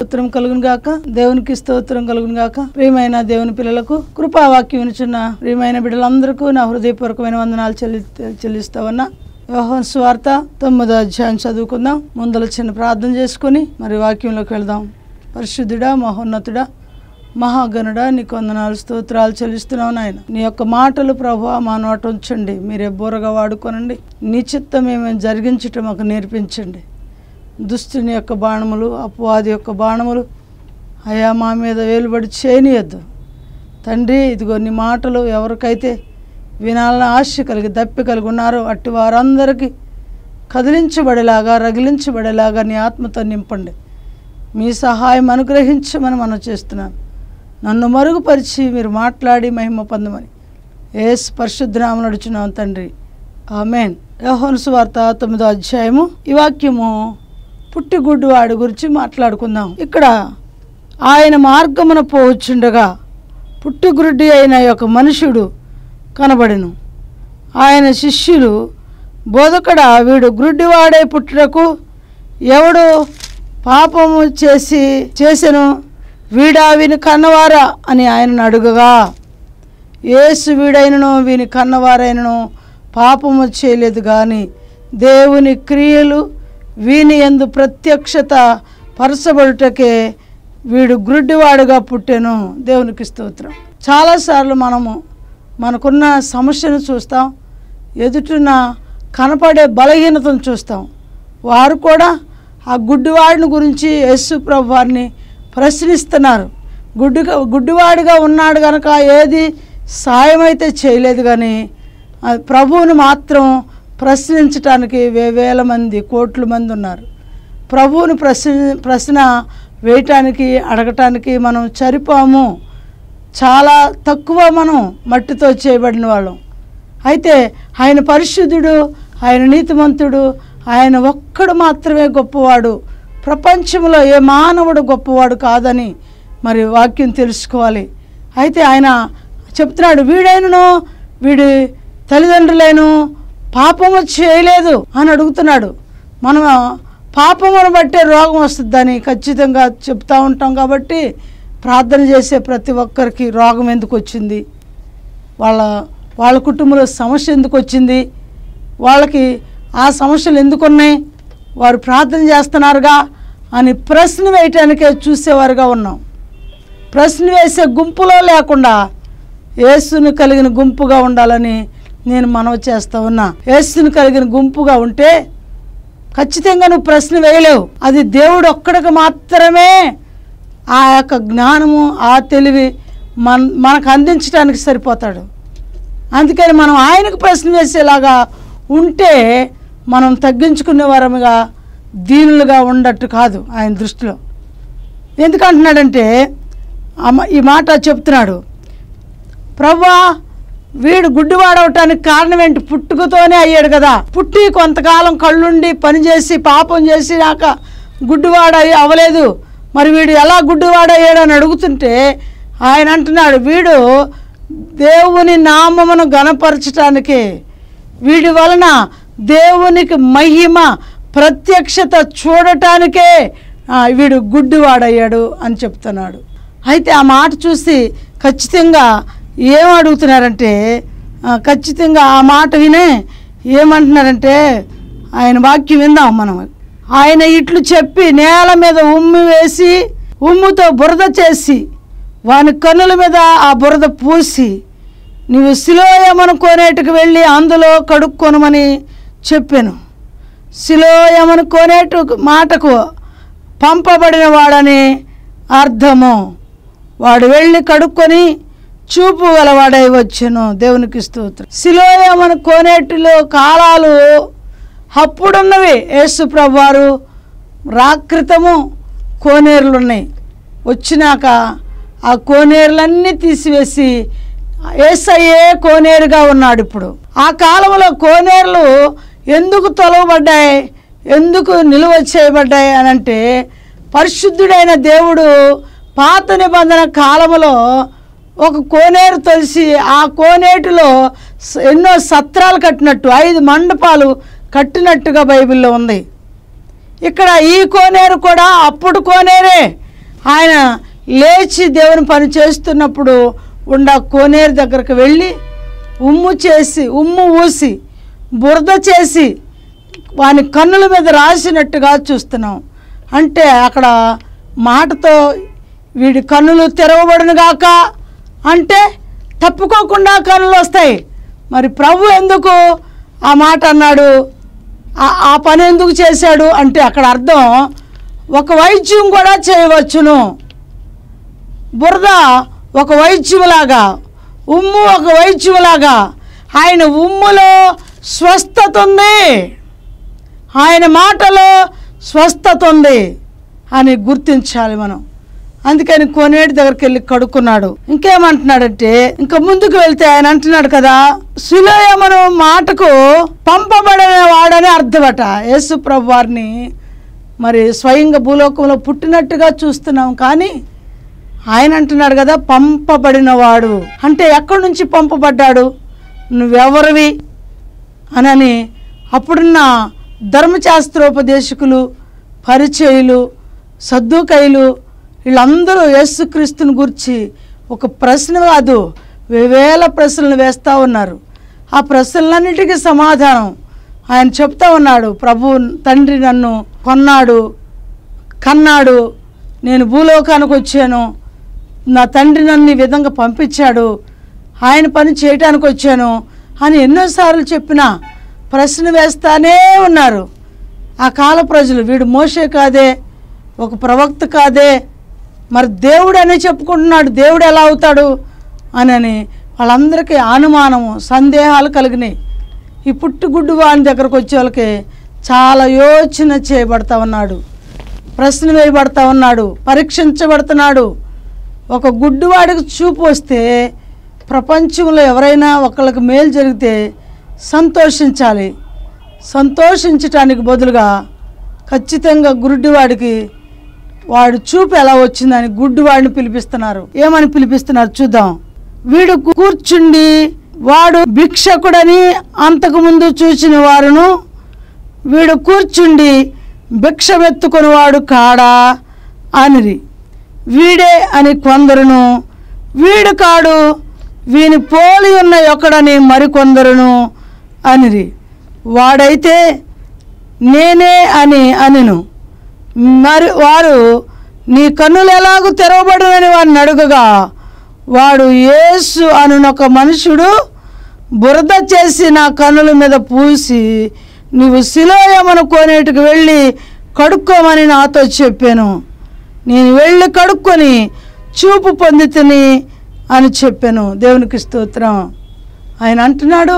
స్తోత్రం కలుగును గాక దేవునికి స్తోత్రం కలుగును గాక ప్రియమైన దేవుని పిల్లలకు కృపావాక్యం వినుచున్న ప్రియమైన బిడ్డలందరికీ నా హృదయపూర్వకమైన వందనాలు చెల్లి చెల్లిస్తా ఉన్నా యోహన్ స్వార్త తొమ్మిదో అధ్యాయం చదువుకుందాం ముందల చిన్న ప్రార్థన చేసుకుని మరి వాక్యంలోకి వెళ్దాం పరిశుద్ధుడా మహోన్నతుడా మహాగణుడా నీకు వందనాలు స్తోత్రాలు చెల్లిస్తున్నావు నాయన నీ యొక్క మాటలు ప్రభు మా నోట ఉంచండి మీరే బోరగా వాడుకోనండి నీ చిత్తం ఏమేమి జరిగించటం మాకు నేర్పించండి దుస్తుని యొక్క బాణములు అపవాది యొక్క బాణములు అయా మా మీద వేలుబడి చేయనియద్దు తండ్రి ఇదిగో నీ మాటలు ఎవరికైతే వినాలని ఆశ కలిగి దప్పి కలిగి ఉన్నారో అట్టి వారందరికీ కదిలించబడేలాగా రగిలించబడేలాగా నీ ఆత్మతో నింపండి మీ సహాయం అనుగ్రహించమని మనం చేస్తున్నాను నన్ను మరుగుపరిచి మీరు మాట్లాడి మహిమ పొందమని ఏసు పరిశుద్ధనామ నడుచున్నాం తండ్రి ఆమెన్ యోహోను సువార్త తొమ్మిదో అధ్యాయము ఈ వాక్యము పుట్టిగుడ్డు వాడి గురించి మాట్లాడుకుందాం ఇక్కడ ఆయన మార్గమున పోవచ్చుండగా పుట్టిగుడ్డి అయిన ఒక మనుషుడు కనబడెను ఆయన శిష్యులు బోధకడ వీడు గ్రుడ్డివాడే పుట్టుటకు ఎవడు పాపము చేసి చేసెను వీడా వీని కన్నవారా అని ఆయనను అడుగగా యేసు వీడైనను వీని కన్నవారైనను పాపము చేయలేదు కానీ దేవుని క్రియలు వీని ఎందు ప్రత్యక్షత పరచబడుటకే వీడు గ్రుడ్డివాడుగా పుట్టెను దేవునికి స్తోత్రం చాలాసార్లు మనము మనకున్న సమస్యను చూస్తాం ఎదుటిన కనపడే బలహీనతను చూస్తాం వారు కూడా ఆ గుడ్డివాడిని గురించి యేసు ప్రభు వారిని ప్రశ్నిస్తున్నారు గుడ్డిగా గుడ్డివాడిగా ఉన్నాడు కనుక ఏది సాయం అయితే చేయలేదు కానీ ఆ ప్రభువుని మాత్రం ప్రశ్నించటానికి వేవేల మంది కోట్ల మంది ఉన్నారు ప్రభువుని ప్రశ్న ప్రశ్న వేయటానికి అడగటానికి మనం సరిపోము చాలా తక్కువ మనం మట్టితో చేయబడిన వాళ్ళం అయితే ఆయన పరిశుద్ధుడు ఆయన నీతిమంతుడు ఆయన ఒక్కడు మాత్రమే గొప్పవాడు ప్రపంచంలో ఏ మానవుడు గొప్పవాడు కాదని మరి వాక్యం తెలుసుకోవాలి అయితే ఆయన చెప్తున్నాడు వీడైనను వీడి తల్లిదండ్రులేను పాపము చేయలేదు అని అడుగుతున్నాడు మనం పాపమును బట్టే రోగం వస్తుందని ఖచ్చితంగా చెప్తా ఉంటాం కాబట్టి ప్రార్థన చేసే ప్రతి ఒక్కరికి రోగం ఎందుకు వచ్చింది వాళ్ళ వాళ్ళ కుటుంబంలో సమస్య ఎందుకు వచ్చింది వాళ్ళకి ఆ సమస్యలు ఎందుకు ఉన్నాయి వారు ప్రార్థన చేస్తున్నారుగా అని ప్రశ్న వేయటానికే చూసేవారుగా ఉన్నాం ప్రశ్న వేసే గుంపులో లేకుండా యేసుని కలిగిన గుంపుగా ఉండాలని నేను మనవి చేస్తా ఉన్నా యేసుని కలిగిన గుంపుగా ఉంటే ఖచ్చితంగా నువ్వు ప్రశ్న వేయలేవు అది దేవుడు ఒక్కడికి మాత్రమే ఆ యొక్క జ్ఞానము ఆ తెలివి మన మనకు అందించడానికి సరిపోతాడు అందుకని మనం ఆయనకు ప్రశ్న వేసేలాగా ఉంటే మనం తగ్గించుకునే వారముగా దీనులుగా ఉండట్టు కాదు ఆయన దృష్టిలో ఎందుకంటున్నాడంటే ఆ మ- ఈ మాట చెప్తున్నాడు ప్రవ్వా వీడు గుడ్డివాడవటానికి కారణం ఏంటి పుట్టుకతోనే అయ్యాడు కదా పుట్టి కొంతకాలం కళ్ళుండి పనిచేసి పాపం చేసినాక గుడ్డివాడ అయ్యి అవలేదు మరి వీడు ఎలా గుడ్డివాడయ్యాడు అని అడుగుతుంటే ఆయన అంటున్నాడు వీడు దేవుని నామమును గణపరచటానికి వీడి వలన దేవునికి మహిమ ప్రత్యక్షత చూడటానికే ఆ, వీడు గుడ్డివాడయ్యాడు అని చెప్తున్నాడు అయితే ఆ మాట చూసి ఖచ్చితంగా ఏం అడుగుతున్నారంటే ఆ, ఖచ్చితంగా ఆ మాట వినే ఏమంటున్నారంటే ఆయన వాక్యం విందాం మనం ఆయన ఇట్లు చెప్పి నేల మీద ఉమ్మి వేసి ఉమ్ముతో బురద చేసి వాని కన్నుల మీద ఆ బురద పూసి నీవు శిలోయమను కోనేటికి వెళ్ళి అందులో కడుక్కొనమని చెప్పాను శిలోయమను కోనేటు మాటకు పంపబడిన వాడని అర్థము వాడు వెళ్ళి కడుక్కొని చూపు గలవాడై వచ్చెను దేవునికి స్తోత్రం శిలోయమను కోనేటిలో కాలాలు అప్పుడున్నవి యేసు ప్రభువారు రాకృతము కోనేరులు ఉన్నాయి వచ్చినాక ఆ కోనేరులన్నీ తీసివేసి ఏసయ్యే కోనేరుగా ఉన్నాడు ఇప్పుడు ఆ కాలంలో కోనేరులు ఎందుకు తొలవబడ్డాయి ఎందుకు నిలువ చేయబడ్డాయి అని అంటే పరిశుద్ధుడైన దేవుడు పాత నిబంధన కాలములో ఒక కోనేరు తొలిసి ఆ కోనేటిలో స- ఎన్నో సత్రాలు కట్టినట్టు ఐదు మండపాలు కట్టినట్టుగా బైబిల్లో ఉంది ఇక్కడ ఈ కోనేరు కూడా అప్పుడు కోనేరే ఆయన లేచి దేవుని పని చేస్తున్నప్పుడు ఉండ కోనేరు దగ్గరకు వెళ్ళి ఉమ్ము చేసి ఉమ్ము ఊసి బురద చేసి వాని కన్నుల మీద రాసినట్టుగా చూస్తున్నాం అంటే అక్కడ మాటతో వీడి కన్నులు తెరవబడును గాక అంటే తప్పుకోకుండా కన్నులు వస్తాయి మరి ప్రభు ఎందుకు ఆ మాట అన్నాడు ఆ- ఆ పని ఎందుకు చేశాడు అంటే అక్కడ అర్థం ఒక వైద్యం కూడా చేయవచ్చును బురద ఒక వైద్యములాగా ఉమ్ము ఒక వైద్యములాగా ఆయన ఉమ్ములో స్వస్థత ఉంది ఆయన మాటలో స్వస్థత ఉంది అని గుర్తించాలి మనం అందుకని కోనేటి దగ్గరికి వెళ్ళి కడుక్కున్నాడు ఇంకేమంటున్నాడంటే ఇంకా ముందుకు వెళ్తే ఆయన అంటున్నాడు కదా సులోయమను మాటకు పంపబడిన వాడని అర్థమట యేసు ప్రభు వారిని మరి స్వయంగా భూలోకంలో పుట్టినట్టుగా చూస్తున్నాం కానీ ఆయన అంటున్నాడు కదా పంపబడినవాడు అంటే ఎక్కడి నుంచి పంపబడ్డాడు నువ్వెవరివి అనని అప్పుడున్న ధర్మశాస్త్రోపదేశకులు పరిచయులు సద్దుకైలు వీళ్ళందరూ యేసుక్రీస్తుని గురించి ఒక ప్రశ్న కాదు వేవేల ప్రశ్నలు వేస్తూ ఉన్నారు ఆ ప్రశ్నలన్నిటికీ సమాధానం ఆయన చెప్తా ఉన్నాడు ప్రభు తండ్రి నన్ను కొన్నాడు కన్నాడు నేను భూలోకానికి వచ్చాను నా తండ్రి నన్ను ఈ విధంగా పంపించాడు ఆయన పని చేయటానికి వచ్చాను అని ఎన్నోసార్లు చెప్పినా ప్రశ్న వేస్తానే ఉన్నారు ఆ కాల ప్రజలు వీడు మోసే కాదే ఒక ప్రవక్త కాదే మరి దేవుడు అనే చెప్పుకుంటున్నాడు దేవుడు ఎలా అవుతాడు అని వాళ్ళందరికీ అనుమానము సందేహాలు కలిగినాయి ఈ పుట్టుగుడ్డు వాని దగ్గరకు వచ్చే వాళ్ళకి చాలా యోచన చేయబడతా ఉన్నాడు ప్రశ్న వేయబడతా ఉన్నాడు పరీక్షించబడుతున్నాడు ఒక గుడ్డివాడికి చూపు వస్తే ప్రపంచంలో ఎవరైనా ఒకళ్ళకి మేలు జరిగితే సంతోషించాలి సంతోషించటానికి బదులుగా ఖచ్చితంగా గుడ్డివాడికి వాడు చూపు ఎలా వచ్చిందని గుడ్డివాడిని పిలిపిస్తున్నారు ఏమని పిలిపిస్తున్నారు చూద్దాం వీడు కూర్చుండి వాడు భిక్షకుడని అంతకుముందు చూసిన వారును వీడు కూర్చుండి భిక్షమెత్తుకొని వాడు కాడా అనిరి వీడే అని కొందరును వీడు కాడు వీని పోలి ఉన్న ఒకడని మరికొందరును అనిరి వాడైతే నేనే అని అనెను మరి వారు నీ కన్నులు ఎలాగూ తెరవబడునని వారిని అడుగగా వాడు యేసు అనునొక మనుషుడు బురద చేసి నా కన్నుల మీద పూసి నువ్వు శిలోయమను కోనేటికి వెళ్ళి కడుక్కోమని నాతో చెప్పాను నేను వెళ్ళి కడుక్కొని చూపు పొందితిని అని చెప్పాను దేవునికి స్తోత్రం ఆయన అంటున్నాడు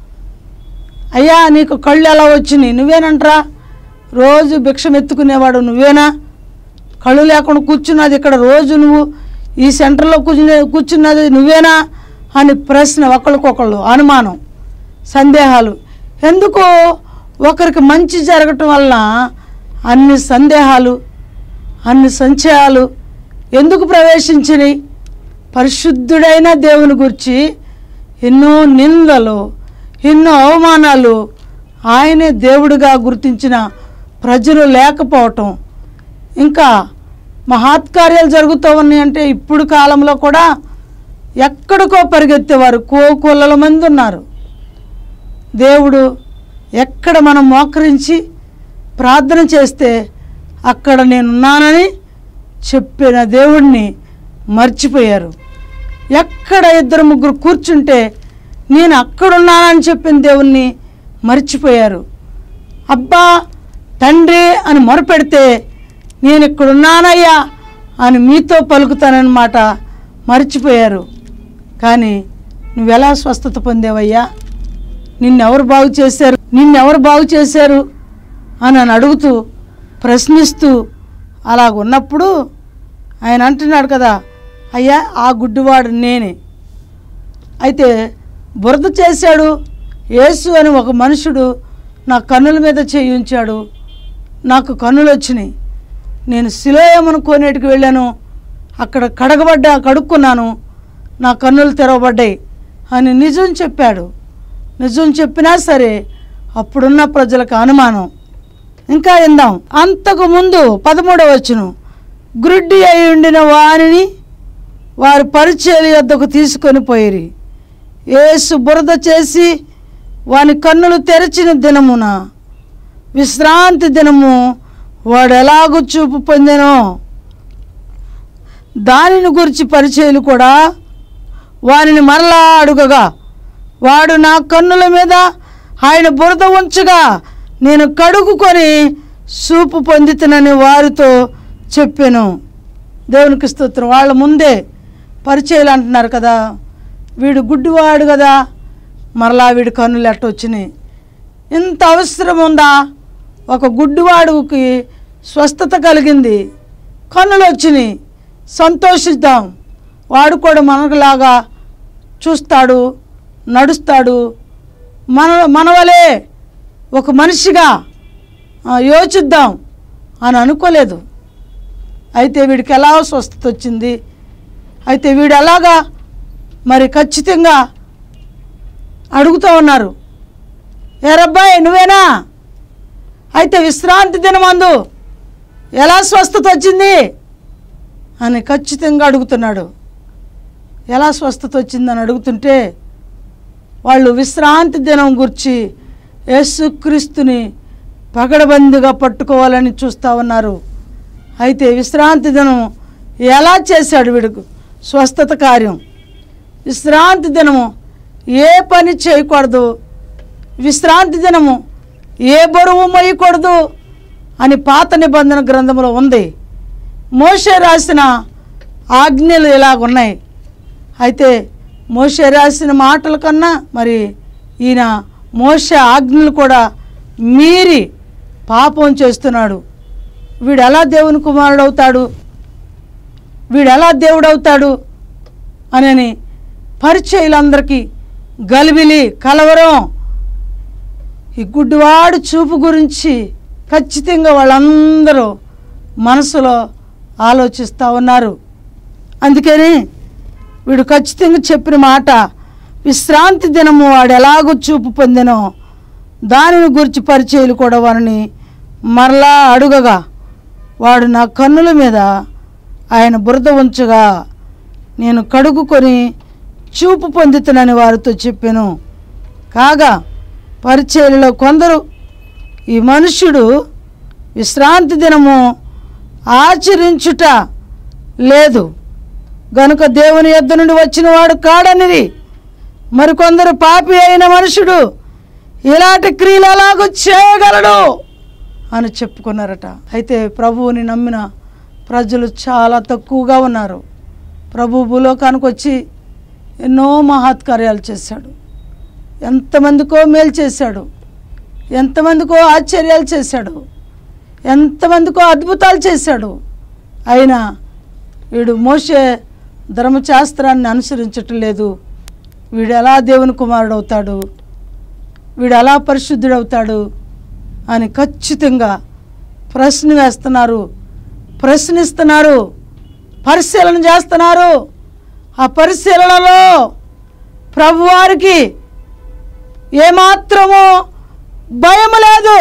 అయ్యా నీకు కళ్ళు ఎలా వచ్చినాయి నువ్వేనంట్రా రోజు భిక్షం ఎత్తుకునేవాడు నువ్వేనా కళ్ళు లేకుండా కూర్చున్నది ఇక్కడ రోజు నువ్వు ఈ సెంటర్లో కూర్చునే కూర్చున్నది నువ్వేనా అని ప్రశ్న ఒకరికొకళ్ళు అనుమానం సందేహాలు ఎందుకు ఒకరికి మంచి జరగటం వలన అన్ని సందేహాలు అన్ని సంశయాలు ఎందుకు ప్రవేశించినాయి పరిశుద్ధుడైన దేవుని గురించి ఎన్నో నిందలు ఎన్నో అవమానాలు ఆయనే దేవుడిగా గుర్తించిన ప్రజలు లేకపోవటం ఇంకా మహాత్కార్యాలు జరుగుతూ ఉన్నాయి అంటే ఇప్పుడు కాలంలో కూడా ఎక్కడికో పరిగెత్తేవారు కోకొల్లల మంది ఉన్నారు దేవుడు ఎక్కడ మనం మోకరించి ప్రార్థన చేస్తే అక్కడ నేనున్నానని చెప్పిన దేవుణ్ణి మర్చిపోయారు ఎక్కడ ఇద్దరు ముగ్గురు కూర్చుంటే నేను అక్కడున్నానని చెప్పిన దేవుణ్ణి మర్చిపోయారు అబ్బా తండ్రి అని మొరపెడితే నేను ఇక్కడున్నానయ్యా అని మీతో పలుకుతానన్నమాట మర్చిపోయారు కానీ నువ్వెలా స్వస్థత పొందేవయ్యా నిన్నెవరు బాగు చేశారు నిన్నెవరు బాగు చేశారు అని నన్ను అడుగుతూ ప్రశ్నిస్తూ అలాగున్నప్పుడు ఆయన అంటున్నాడు కదా అయ్యా ఆ గుడ్డివాడు నేనే అయితే బురద చేశాడు యేసు అని ఒక మనుషుడు నా కన్నుల మీద చేయి ఉంచాడు నాకు కన్నులు వచ్చినాయి నేను శిలోయమను కోనేటికి వెళ్ళాను అక్కడ కడగబడ్డా కడుక్కున్నాను నా కన్నులు తెరవబడ్డాయి అని నిజం చెప్పాడు నిజం చెప్పినా సరే అప్పుడున్న ప్రజలకు అనుమానం ఇంకా ఇందాం అంతకు ముందు పదమూడవ వచ్చును గ్రుడ్డి అయి ఉండిన వారిని వారి పరిచయల యొద్దకు తీసుకొని పోయిరి యేసు బురద చేసి వాని కన్నులు తెరిచిన దినమున విశ్రాంతి దినము వాడు ఎలాగూ చూపు పొందెనో దానిని గురించి పరిచయలు కూడా వారిని మరలా అడుగగా వాడు నా కన్నుల మీద ఆయన బురద ఉంచగా నేను కడుగుకొని సూపు పొందుతునని వారితో చెప్పాను దేవునికి స్తోత్రం వాళ్ళ ముందే పరిచయాలు అంటున్నారు కదా వీడు గుడ్డివాడు కదా మరలా వీడి కన్నులు ఎట్ట వచ్చినాయి ఇంత అవసరం ఉందా ఒక గుడ్డివాడుకి స్వస్థత కలిగింది కన్నులు వచ్చినాయి సంతోషిద్దాం వాడు కూడా మనకులాగా చూస్తాడు నడుస్తాడు మన మనవలే ఒక మనిషిగా ఆ, యోచిద్దాం అని అనుకోలేదు అయితే వీడికి ఎలా స్వస్థత వచ్చింది అయితే వీడు ఎలాగా మరి ఖచ్చితంగా అడుగుతూ ఉన్నారు ఏరబ్బాయి నువ్వేనా అయితే విశ్రాంతి దినమందు ఎలా స్వస్థత వచ్చింది అని ఖచ్చితంగా అడుగుతున్నాడు ఎలా స్వస్థత వచ్చిందని అడుగుతుంటే వాళ్ళు విశ్రాంతి దినం గురించి యేసుక్రీస్తుని పగడబందిగా పట్టుకోవాలని చూస్తూ ఉన్నారు అయితే విశ్రాంతి దినం ఎలా చేశాడు వీడుకు స్వస్థత కార్యం విశ్రాంతి దినము ఏ పని చేయకూడదు విశ్రాంతి దినము ఏ బరువు మోయకూడదు అని పాత నిబంధన గ్రంథంలో ఉంది మోషే రాసిన ఆజ్ఞలు ఇలాగున్నాయి అయితే మోషే రాసిన మాటల కన్నా మరి ఈయన మోషే ఆజ్ఞలు కూడా మీరి పాపం చేస్తున్నాడు వీడు ఎలా దేవుని కుమారుడు అవుతాడు వీడు ఎలా దేవుడు అవుతాడు అని పరిచయులందరికీ గలిబిలి కలవరం ఈ గుడ్డివాడు చూపు గురించి ఖచ్చితంగా వాళ్ళందరూ మనసులో ఆలోచిస్తూ ఉన్నారు అందుకని వీడు ఖచ్చితంగా చెప్పిన మాట విశ్రాంతి దినము వాడు ఎలాగో చూపు పొందెనో దానిని గురించి పరిచయలు కూడా వారిని మరలా అడుగగా వాడు నా కన్నుల మీద ఆయన బురద ఉంచగా నేను కడుగుకొని చూపు పొందుతునని వారితో చెప్పాను కాగా పరిచయలలో కొందరు ఈ మనుష్యుడు విశ్రాంతి దినము ఆచరించుట లేదు గనుక దేవుని యొద్ద నుండి వచ్చిన వాడు కాడనిది మరికొందరు పాపి అయిన మనుషుడు ఇలాంటి క్రియలు ఎలాగూ చేయగలడు అని చెప్పుకున్నారట అయితే ప్రభువుని నమ్మిన ప్రజలు చాలా తక్కువగా ఉన్నారు ప్రభు భూలోకానికి వచ్చి ఎన్నో మహత్కార్యాలు చేశాడు ఎంతమందికో మేలు చేశాడు ఎంతమందికో ఆశ్చర్యాలు చేశాడు ఎంతమందికో అద్భుతాలు చేశాడు అయినా వీడు మోసే ధర్మశాస్త్రాన్ని అనుసరించటం లేదు వీడు ఎలా దేవుని కుమారుడు అవుతాడు వీడు ఎలా పరిశుద్ధుడవుతాడు అని ఖచ్చితంగా ప్రశ్న వేస్తున్నారు ప్రశ్నిస్తున్నారు పరిశీలన చేస్తున్నారు ఆ పరిశీలనలో ప్రభువారికి ఏమాత్రమో భయం లేదు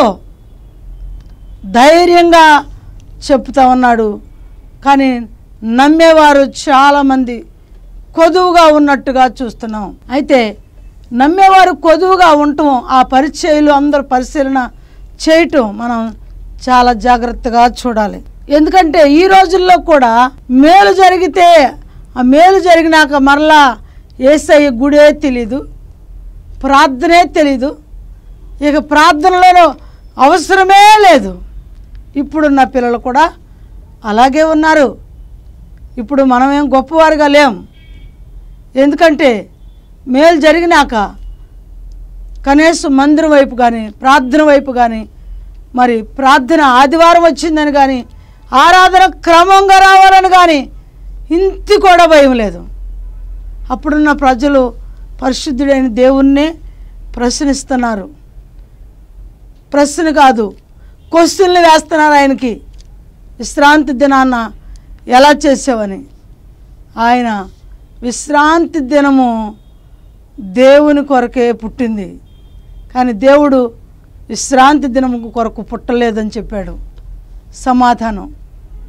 ధైర్యంగా చెప్తా ఉన్నాడు కానీ నమ్మేవారు చాలామంది కొదువుగా ఉన్నట్టుగా చూస్తున్నాం అయితే నమ్మేవారు కొదువుగా ఉండటం ఆ పరిచయలు అందరూ పరిశీలన చేయటం మనం చాలా జాగ్రత్తగా చూడాలి ఎందుకంటే ఈ రోజుల్లో కూడా మేలు జరిగితే ఆ మేలు జరిగినాక మరలా ఏసయ్య గుడే తెలీదు ప్రార్థనే తెలీదు ఇక ప్రార్థనలో అవసరమే లేదు ఇప్పుడున్న పిల్లలు కూడా అలాగే ఉన్నారు ఇప్పుడు మనమేం గొప్పవారుగా లేం ఎందుకంటే మేలు జరిగినాక కనీసం మందిరం వైపు కానీ ప్రార్థన వైపు కానీ మరి ప్రార్థన ఆదివారం వచ్చిందని కానీ ఆరాధన క్రమంగా రావాలని కానీ ఇంటి కూడా భయం లేదు అప్పుడున్న ప్రజలు పరిశుద్ధుడైన దేవుణ్ణి ప్రశ్నిస్తున్నారు ప్రశ్న కాదు క్వశ్చన్లు వేస్తున్నారు ఆయనకి విశ్రాంతి దినాన్న ఎలా చేసావని ఆయన విశ్రాంతి దినము దేవుని కొరకే పుట్టింది కానీ దేవుడు విశ్రాంతి దినము కొరకు పుట్టలేదని చెప్పాడు సమాధానం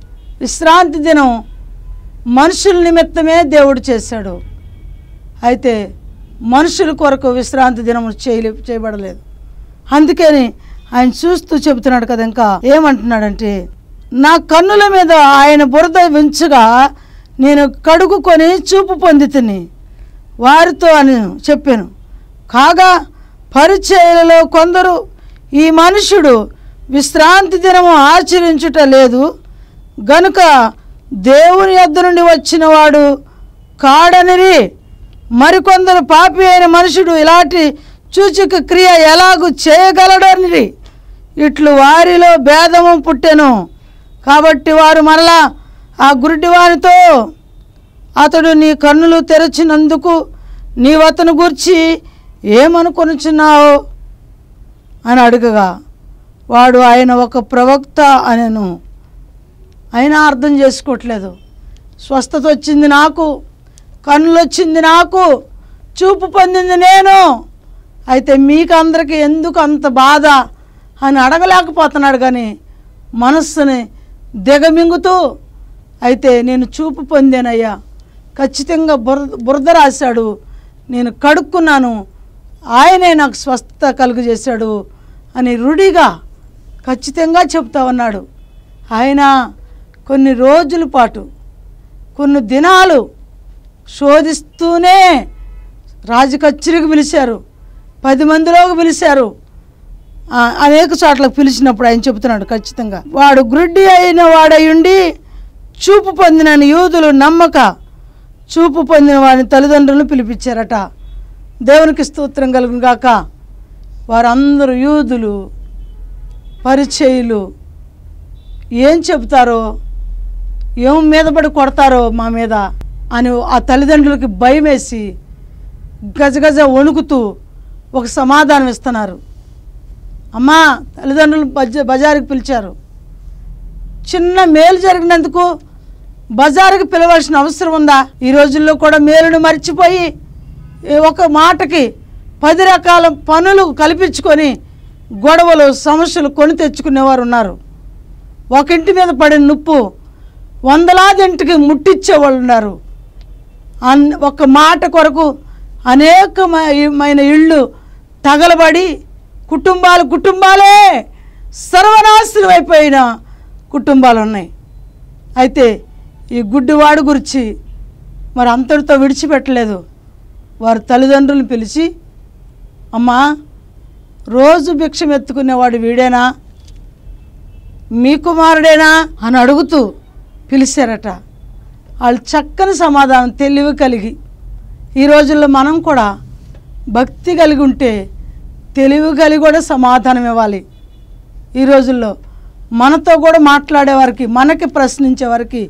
విశ్రాంతి దినం మనుషుల నిమిత్తమే దేవుడు చేశాడు అయితే మనుషుల కొరకు విశ్రాంతి దినం చేయలే చేయబడలేదు అందుకని ఆయన చూస్తూ చెబుతున్నాడు కదా ఇంకా ఏమంటున్నాడంటే నా కన్నుల మీద ఆయన బురద ఉంచగా నేను కడుగుకొని చూపు పొందితిని వారితో అని చెప్పాను కాగా పరిచయలలో కొందరు ఈ మనుషుడు విశ్రాంతి దినము ఆచరించుట లేదు గనుక దేవుని యొద్ద నుండి వచ్చిన వాడు కాడనిరి మరికొందరు పాపి అయిన మనుషుడు ఇలాంటి సూచక క్రియ ఎలాగూ చేయగలడనిరి ఇట్లు వారిలో భేదము పుట్టెను కాబట్టి వారు మరలా ఆ గురుడివానితో అతడు నీ కన్నులు తెరచినందుకు నీవు అతను గూర్చి ఏమనుకొనుచున్నావు అని అడగగా వాడు ఆయన ఒక ప్రవక్త అనెను అయినా అర్థం చేసుకోవట్లేదు స్వస్థత వచ్చింది నాకు కన్నులు వచ్చింది నాకు చూపు పొందింది నేను అయితే మీకు అందరికీ ఎందుకు అంత బాధ అని అడగలేకపోతున్నాడు కానీ మనస్సుని దిగమింగుతూ అయితే నేను చూపు పొందానయ్యా ఖచ్చితంగా బురద బురద రాశాడు నేను కడుక్కున్నాను ఆయనే నాకు స్వస్థత కలుగజేశాడు అని రుడిగా ఖచ్చితంగా చెప్తా ఉన్నాడు ఆయన కొన్ని రోజుల పాటు కొన్ని దినాలు శోధిస్తూనే రాజకచ్చరికి పిలిచారు పది మందిలోకి పిలిచారు ఆ, అనేక చోట్లకు పిలిచినప్పుడు ఆయన చెబుతున్నాడు ఖచ్చితంగా వాడు గ్రుడ్డి అయిన వాడయుండి చూపు పొందిన యూదులు నమ్మక చూపు పొందిన వాని తల్లిదండ్రులను పిలిపించారట దేవునికి స్తోత్రం కలుగును గాక వారందరూ యూదులు పరిచయులు ఏం చెబుతారో ఏం మీద పడి కొడతారో మా మీద అని ఆ తల్లిదండ్రులకి భయం వేసి గజగజ వణుకుతూ ఒక సమాధానం ఇస్తున్నారు అమ్మా తల్లిదండ్రులు బజ బజారుకి పిలిచారు చిన్న మేలు జరిగినందుకు బజారుకి పిలవాల్సిన అవసరం ఉందా ఈ రోజుల్లో కూడా మేలును మర్చిపోయి ఏ ఒక మాటకి పది రకాల పనులు కల్పించుకొని గొడవలు సమస్యలు కొని తెచ్చుకునేవారు ఉన్నారు ఒక ఇంటి మీద పడిన నొప్పు వందలాది ఇంటికి ముట్టించేవాళ్ళు ఉన్నారు అన్ ఒక మాట కొరకు అనేకమైన ఇళ్ళు తగలబడి కుటుంబాలు కుటుంబాలే సర్వనాశనం అయిపోయిన కుటుంబాలు ఉన్నాయి అయితే ఈ గుడ్డివాడు గురించి మరి అంతటితో విడిచిపెట్టలేదు వారి తల్లిదండ్రులను పిలిచి అమ్మా రోజు భిక్షం ఎత్తుకునేవాడు వీడేనా మీ కుమారుడేనా అని అడుగుతూ పిలిచారట వాళ్ళు చక్కని సమాధానం తెలివి కలిగి ఈ రోజుల్లో మనం కూడా భక్తి కలిగి ఉంటే తెలివి కలిగి కూడా సమాధానం ఇవ్వాలి ఈ రోజుల్లో మనతో కూడా మాట్లాడే వారికి మనకి ప్రశ్నించే వారికి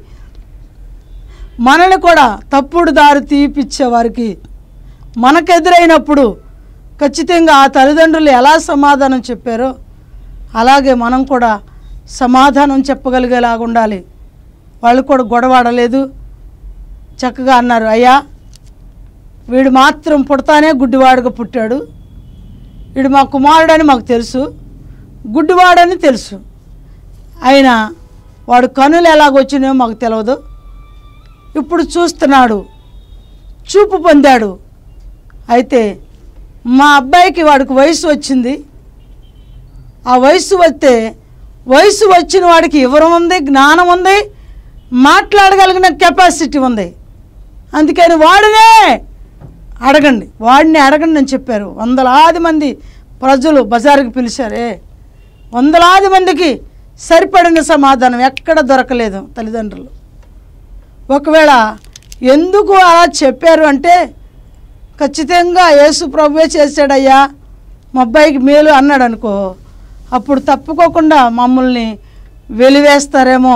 మనల్ని కూడా తప్పుడు దారి తీపిచ్చే వారికి మనకెదురైనప్పుడు ఖచ్చితంగా ఆ తల్లిదండ్రులు ఎలా సమాధానం చెప్పారో అలాగే మనం కూడా సమాధానం చెప్పగలిగేలాగా ఉండాలి వాళ్ళు కూడా గొడవాడలేదు చక్కగా అన్నారు అయ్యా వీడు మాత్రం పుడతానే గుడ్డివాడుగా పుట్టాడు వీడు మా కుమారుడని మాకు తెలుసు గుడ్డివాడని తెలుసు అయినా వాడు కనులు ఎలాగొచ్చినాయో మాకు తెలియదు ఇప్పుడు చూస్తున్నాడు చూపు పొందాడు అయితే మా అబ్బాయికి వాడికి వయసు వచ్చింది ఆ వయసు వస్తే వయసు వచ్చిన వాడికి వివరం ఉంది జ్ఞానం ఉంది మాట్లాడగలిగిన కెపాసిటీ ఉంది అందుకని వాడినే అడగండి వాడిని అడగండి అని చెప్పారు వందలాది మంది ప్రజలు బజారుకి పిలిచారే వందలాది మందికి సరిపడిన సమాధానం ఎక్కడ దొరకలేదు తల్లిదండ్రులు ఒకవేళ ఎందుకు అలా చెప్పారు అంటే ఖచ్చితంగా యేసు ప్రభువే చేశాడయ్యా మా అబ్బాయికి మేలు అన్నాడు అనుకో అప్పుడు తప్పుకోకుండా మమ్మల్ని వెలివేస్తారేమో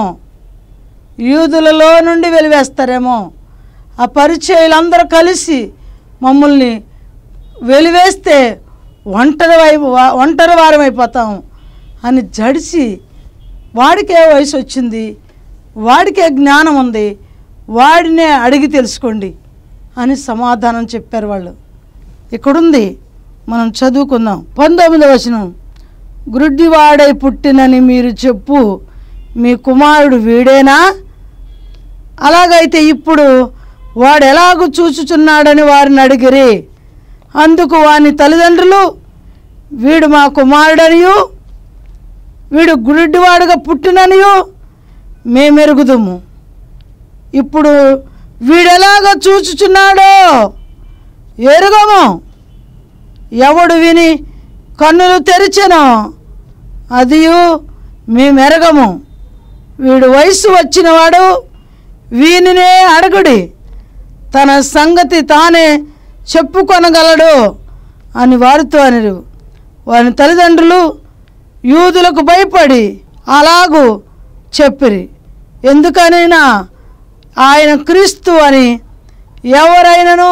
యూదులలో నుండి వెలివేస్తారేమో ఆ పరిచయులందరూ కలిసి మమ్మల్ని వెలివేస్తే ఒంటరి వైపు ఒంటరి వారం అయిపోతాం అని జడిసి వాడికే వయసు వచ్చింది వాడికే జ్ఞానం ఉంది వాడినే అడిగి తెలుసుకోండి అని సమాధానం చెప్పారు వాళ్ళు ఇక్కడుంది మనం చదువుకుందాం పంతొమ్మిదవ వచనం గురుడ్డివాడై పుట్టినని మీరు చెప్పు మీ కుమారుడు వీడేనా అలాగైతే ఇప్పుడు వాడు ఎలాగూ చూచుచున్నాడని వారిని అడిగిరి అందుకు వాని తల్లిదండ్రులు వీడు మా కుమారుడనియు వీడు గుడ్డివాడుగా పుట్టిననియు మేమెరుగుదుము ఇప్పుడు వీడెలాగ చూచుచున్నాడో ఎరుగము ఎవడు విని కన్నులు తెరిచెనో అదియు మేమెరగము వీడు వయసు వచ్చినవాడు వీనినే అడగుడి తన సంగతి తానే చెప్పుకొనగలడు అని వారితో అనిరు వారి తల్లిదండ్రులు యూదులకు భయపడి అలాగూ చెప్పిరి ఎందుకనైనా ఆయన క్రీస్తు అని ఎవరైనాను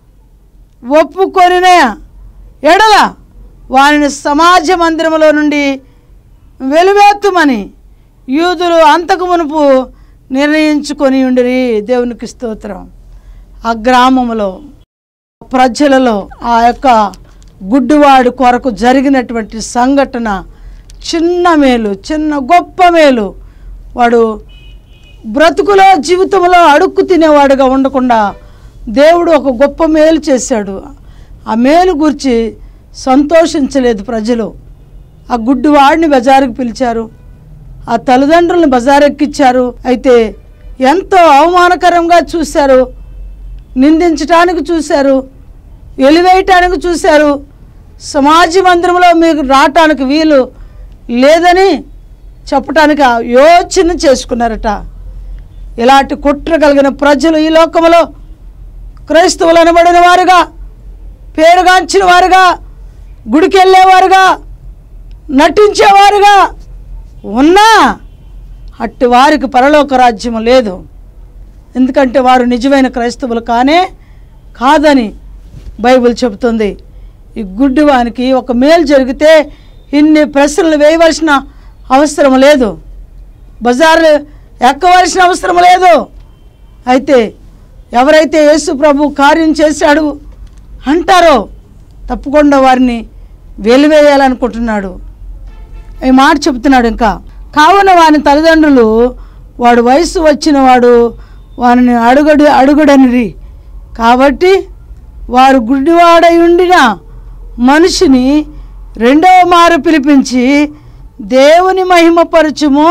ఒప్పుకొనిన ఎడల వారిని సమాజ మందిరములో నుండి వెలువేత్తుమని యూదులు అంతకు మునుపు నిర్ణయించుకొని ఉండిరి దేవునికి స్తోత్రం ఆ గ్రామంలో ప్రజలలో ఆ యొక్క గుడ్డివాడి కొరకు జరిగినటువంటి సంఘటన చిన్న మేలు చిన్న గొప్ప మేలు వాడు బ్రతుకులో జీవితంలో అడుక్కు తినేవాడుగా ఉండకుండా దేవుడు ఒక గొప్ప మేలు చేశాడు ఆ మేలు గురించి సంతోషించలేదు ప్రజలు ఆ గుడ్డివాడిని బజారుకు పిలిచారు ఆ తల్లిదండ్రులను బజారెక్కిచ్చారు అయితే ఎంతో అవమానకరంగా చూశారు నిందించటానికి చూశారు వెలివేయటానికి చూశారు సమాజ మందిరంలో మీకు రావటానికి వీలు లేదని చెప్పటానికి యోచన చేసుకున్నారట ఇలాంటి కుట్ర కలిగిన ప్రజలు ఈ లోకంలో క్రైస్తవులు అనబడిన వారుగా పేరుగాంచిన వారుగా గుడికి వెళ్ళేవారుగా నటించేవారుగా ఉన్నా అట్టి వారికి పరలోక రాజ్యం లేదు ఎందుకంటే వారు నిజమైన క్రైస్తవులు కానే కాదని బైబిల్ చెబుతుంది ఈ గుడ్డివానికి ఒక మేలు జరిగితే ఇన్ని ప్రశ్నలు వేయవలసిన అవసరం లేదు బజార్లు ఎక్కవలసిన అవసరం లేదు అయితే ఎవరైతే యేసు ప్రభు కార్యం చేశాడు అంటారో తప్పకుండా వారిని వెలివేయాలనుకుంటున్నాడు ఈ మాట చెప్తున్నాడు ఇంకా కావున వాని తల్లిదండ్రులు వాడు వయసు వచ్చిన వాడు వారిని అడుగడు అడుగుడనిరి కాబట్టి వారు గుడ్డివాడై ఉండిన మనిషిని రెండవ మారు పిలిపించి దేవుని మహిమపరచుము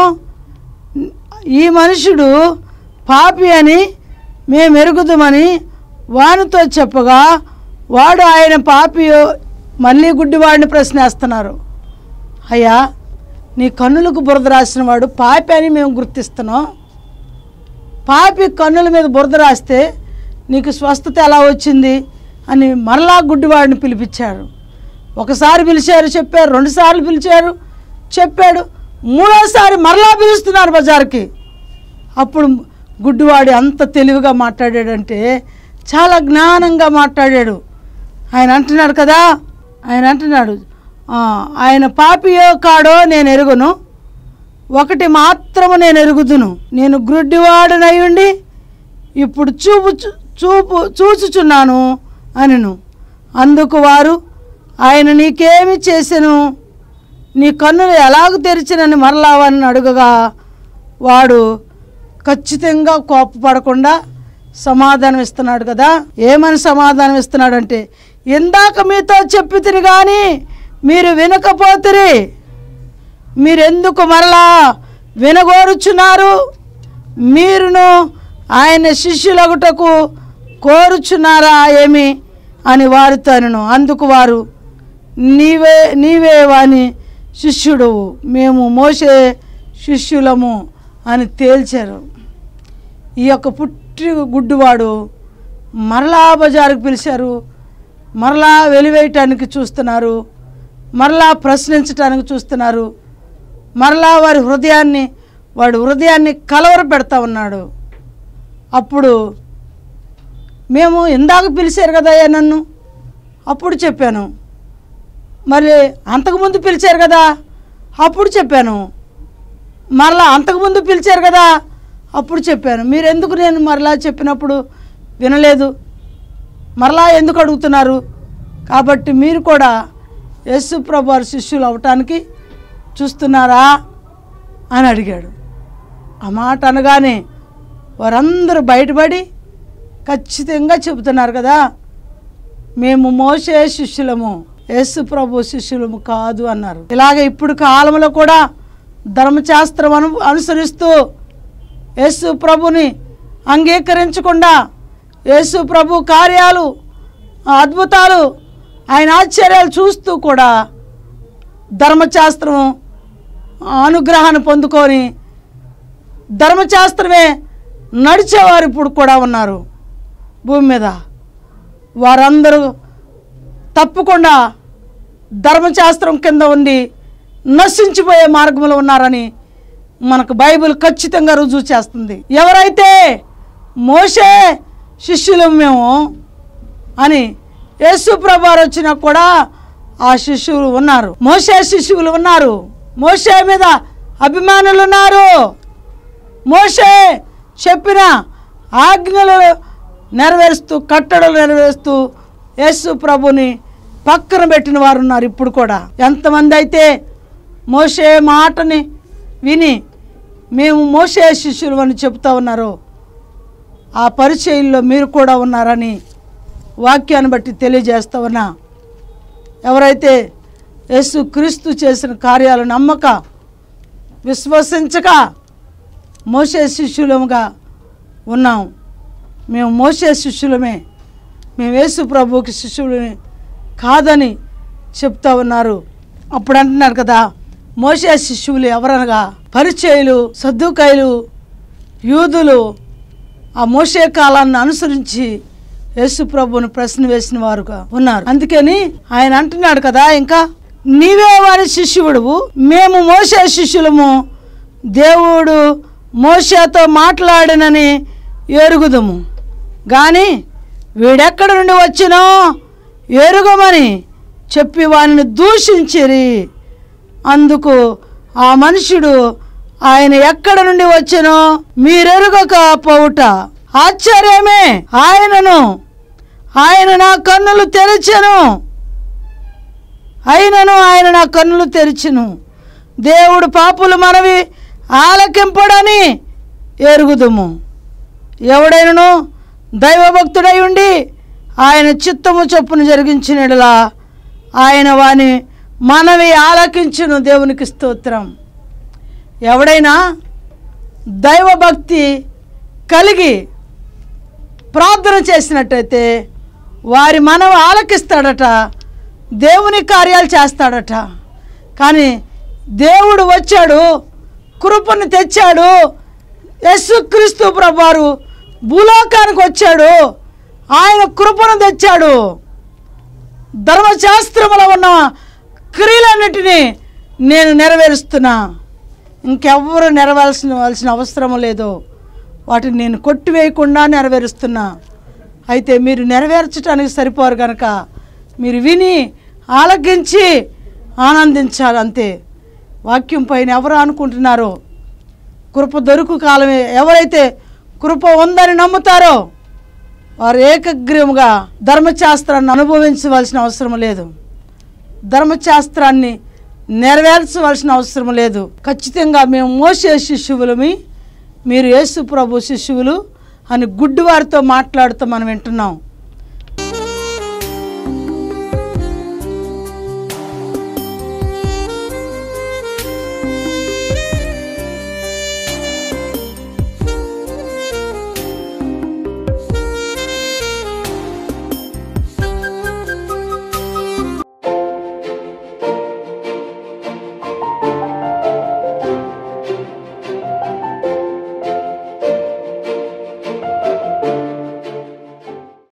ఈ మనుషుడు పాపి అని మేము ఎరుగుదామని వానితో చెప్పగా వాడు ఆయన పాపి మళ్ళీ గుడ్డివాడిని ప్రశ్నేస్తున్నారు అయ్యా నీ కన్నులకు బురద రాసిన వాడు పాపి అని మేము గుర్తిస్తున్నాం పాపి కన్నుల మీద బురద రాస్తే నీకు స్వస్థత ఎలా వచ్చింది అని మరలా గుడ్డివాడిని పిలిపించారు ఒకసారి పిలిచారు చెప్పారు రెండుసార్లు పిలిచారు చెప్పాడు మూడోసారి మరలా పిలుస్తున్నారు బజార్కి అప్పుడు గుడ్డివాడి అంత తెలివిగా మాట్లాడాడంటే చాలా జ్ఞానంగా మాట్లాడాడు ఆయన అంటున్నాడు కదా ఆయన అంటున్నాడు "ఆ, ఆయన పాపియో కాడో నేను ఎరుగును ఒకటి మాత్రము నేను ఎరుగుదును నేను గుడ్డివాడునై ఉండి ఇప్పుడు చూపు చూ- చూపు చూచుచున్నాను అనను అందుకు వారు ఆయన నీకేమి చేసెను నీ కన్నులు ఎలాగ తెరిచినని మరలా వారిని అడుగగా వాడు ఖచ్చితంగా కోపపడకుండా సమాధానం ఇస్తున్నాడు కదా ఏమని సమాధానం ఇస్తున్నాడంటే ఇందాక మీతో చెప్పి తిని కానీ మీరు వినకపోతిరి మీరెందుకు మరలా వినగోరుచున్నారు మీరును ఆయన శిష్యులగుటకు కోరుచున్నారా ఏమి అని వారితో అనెను. అందుకు వారు నీవే నీవే వాని శిష్యుడు మేము మోసే శిష్యులము అని తేల్చారు ఈ యొక్క పుట్టి గుడ్డివాడు మరలా బజారుకు పిలిచారు మరలా వెలివేయటానికి చూస్తున్నారు మరలా ప్రశ్నించటానికి చూస్తున్నారు మరలా వారి హృదయాన్ని వాడి హృదయాన్ని కలవర పెడతా ఉన్నాడు అప్పుడు మేము ఇందాక పిలిచారు కదయ్యా నన్ను అప్పుడు చెప్పాను మరి అంతకుముందు పిలిచారు కదా అప్పుడు చెప్పాను మరలా అంతకుముందు పిలిచారు కదా అప్పుడు చెప్పాను మీరు ఎందుకు నేను మరలా చెప్పినప్పుడు వినలేదు మరలా ఎందుకు అడుగుతున్నారు కాబట్టి మీరు కూడా యేసు ప్రభు వారి శిష్యులు అవటానికి చూస్తున్నారా అని అడిగాడు ఆ మాట అనగానే వారందరూ బయటపడి ఖచ్చితంగా చెబుతున్నారు కదా మేము మోసే శిష్యులము యేసు ప్రభు శిష్యులము కాదు అన్నారు ఇలాగ ఇప్పుడు కాలంలో కూడా ధర్మశాస్త్రం అను అనుసరిస్తూ యేసు ప్రభుని అంగీకరించకుండా యేసు ప్రభు కార్యాలు అద్భుతాలు ఆయన ఆశ్చర్యాలు చూస్తూ కూడా ధర్మశాస్త్రం అనుగ్రహాన్ని పొందుకొని ధర్మశాస్త్రమే నడిచేవారు ఇప్పుడు కూడా ఉన్నారు భూమి మీద వారందరూ తప్పకుండా ధర్మశాస్త్రం కింద ఉండి నశించిపోయే మార్గంలో ఉన్నారని మనకు బైబిల్ ఖచ్చితంగా రుజువు చేస్తుంది ఎవరైతే మోసే శిష్యులు మేము అని యేసు ప్రభారు వచ్చినా కూడా ఆ శిష్యులు ఉన్నారు మోసే శిష్యులు ఉన్నారు మోసే మీద అభిమానులు ఉన్నారు మోసే చెప్పిన ఆజ్ఞలు నెరవేరుస్తూ కట్టడలు నెరవేరుస్తూ యేసు ప్రభుని పక్కన పెట్టిన వారు ఉన్నారు ఇప్పుడు కూడా ఎంతమంది అయితే మోసే మాటని విని మేము మోసే శిష్యులు అని చెప్తా ఉన్నారో ఆ పరిచయంలో మీరు కూడా ఉన్నారని వాక్యాన్ని బట్టి తెలియజేస్తా ఉన్నా ఎవరైతే యేసు క్రీస్తు చేసిన కార్యాలు నమ్మక విశ్వసించక మోసే శిష్యులముగా ఉన్నాం మేము మోసే శిష్యులమే మేము యేసు ప్రభువుకి శిష్యులని కాదని చెప్తా ఉన్నారు అప్పుడు అంటున్నారు కదా మోసే శిష్యులు ఎవరనగా పరిచయులు సద్దుకాయలు యూదులు ఆ మోసే కాలాన్ని అనుసరించి యేసు ప్రభువుని ప్రశ్న వేసిన వారుగా ఉన్నారు అందుకని ఆయన అంటున్నాడు కదా ఇంకా నీవే వారి శిష్యుడువు మేము మోసే శిష్యులము దేవుడు మోసేతో మాట్లాడినని ఎరుగుదము కానీ వీడెక్కడ నుండి వచ్చినో ఎరుగమని చెప్పి వారిని దూషించిరి అందుకు ఆ మనుషుడు ఆయన ఎక్కడ నుండి వచ్చినో మీరెరుగక పోవుట ఆశ్చర్యమే ఆయనను ఆయన నా కన్నులు తెరిచెను అయినను ఆయన నా కన్నులు తెరిచెను దేవుడు పాపులు మనవి ఆలకింపడని ఎరుగుదుము ఎవడైనను దైవభక్తుడై ఉండి ఆయన చిత్తము చొప్పున జరిగించినలా ఆయన వాని మనవి ఆలకించును దేవునికి స్తోత్రం ఎవడైనా దైవభక్తి కలిగి ప్రార్థన చేసినట్టయితే వారి మనవి ఆలకిస్తాడట దేవుని కార్యాలు చేస్తాడట కానీ దేవుడు వచ్చాడు కృపను తెచ్చాడు యేసుక్రీస్తు ప్రభువారు భూలోకానికి వచ్చాడు ఆయన కృపను తెచ్చాడు ధర్మశాస్త్రములో ఉన్న క్రియలన్నిటినీ నేను నెరవేరుస్తున్నా ఇంకెవ్వరు నెరవేర్చిన వలసిన అవసరం లేదు వాటిని నేను కొట్టివేయకుండా నెరవేరుస్తున్నా అయితే మీరు నెరవేర్చడానికి సరిపోరు కనుక మీరు విని ఆలకించి ఆనందించాలి అంతే వాక్యం పైన ఎవరు అనుకుంటున్నారో కృప దొరుకు కాలమే ఎవరైతే కృప ఉందని నమ్ముతారో వారు ఏకగ్రీవంగా ధర్మశాస్త్రాన్ని అనుభవించవలసిన అవసరం లేదు ధర్మశాస్త్రాన్ని నెరవేర్చవలసిన అవసరం లేదు ఖచ్చితంగా మేము మోసే శిష్యువులమి మీరు యేసు ప్రభు శిష్యువులు అని గుడ్డివారితో మాట్లాడుతూ మనం వింటున్నాం